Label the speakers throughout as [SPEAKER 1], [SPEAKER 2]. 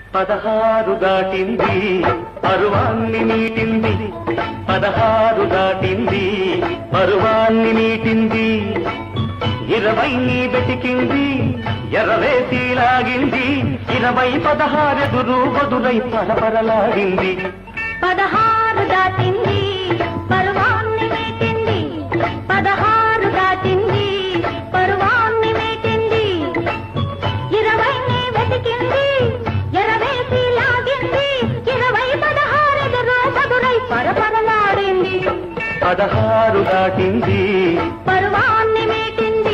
[SPEAKER 1] పదహారు దాటింది పరువాన్ని మీటింది పదహారు దాటింది పరువాన్ని మీటింది ఇరవై నీ వెతికింది ఎర్రవేసి లాగింది ఇరవై పదహారెదురు బదులై పరపరలాడింది
[SPEAKER 2] పదహారు దాటింది పరువాన్ని మీటింది పదహారు దాటింది పరువాన్ని మీటింది ఇరవైని వెతికింది ఎరవేసి లాగింది ఇరవై పదహారు ఎదురై పరపరలాడింది
[SPEAKER 1] పదహారు దాటింది
[SPEAKER 2] పరువాన్ని మీటింది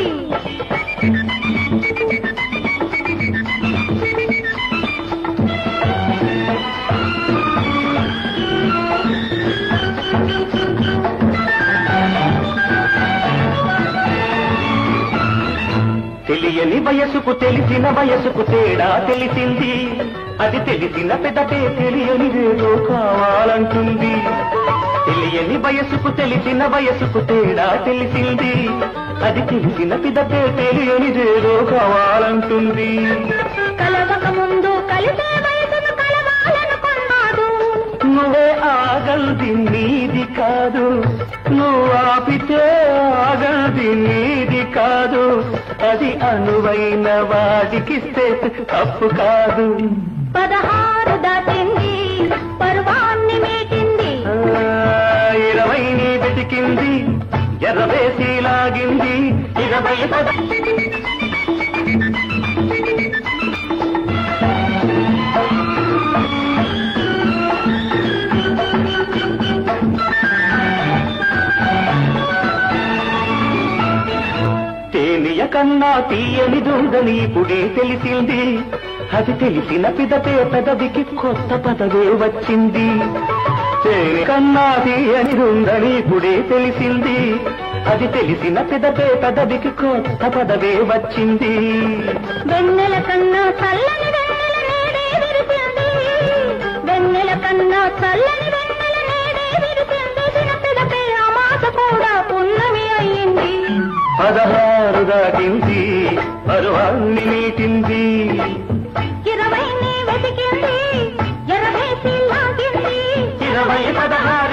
[SPEAKER 1] తెలియని వయసుకు తెలిసిన వయసుకు తేడా తెలిసింది అది తెలిసిన పెదటే తెలియనిదేదో కావాలంటుంది తెలియని వయసుకు తెలిసిన వయసుకు తేడా తెలిసింది అది తెలిసిన పిదటే తెలియనిదేదో కావాలంటుంది
[SPEAKER 2] కలవక ముందు కలిసే వయసును కలవాలనుకున్నాడు
[SPEAKER 1] నువ్వే ఆగల్ది నీది కాదు నువ్వు ఆపితే ఆగల్ది నీది కాదు అది అనువైన వాడికిస్తే తప్పు కాదు
[SPEAKER 2] పదహారు దాటింది పరువాన్ని మీటింది
[SPEAKER 1] ఆ, ఇరవై నీ వెతికింది ఎర్రవేసి లాగింది ఇరవై పద తేనియ కన్నా తీయని దొంగని ఇప్పుడే తెలిసింది అది తెలిసిన పిదపే పెదవికి కొత్త పదవే వచ్చింది తేనె కన్నా తీయని దొంగని ఇప్పుడే తెలిసింది అది తెలిసిన పిదపే పెదవికి కొత్త పదవే వచ్చింది
[SPEAKER 2] వెన్నెల కన్నా చల్లని వెన్నెల నేడే విరిసింది వెన్నెల కన్నా చల్లని వెన్నెల నేడే విరిసింది చిన్నపిదపే ఆ మాట కూడా పున్నమి అయ్యింది
[SPEAKER 1] పదహారు దాటింది పరువాన్ని నీటింది
[SPEAKER 2] ఇరవై నీ వెతికింది ఎరవేసి లాగింది
[SPEAKER 1] ఇరవై పదహారు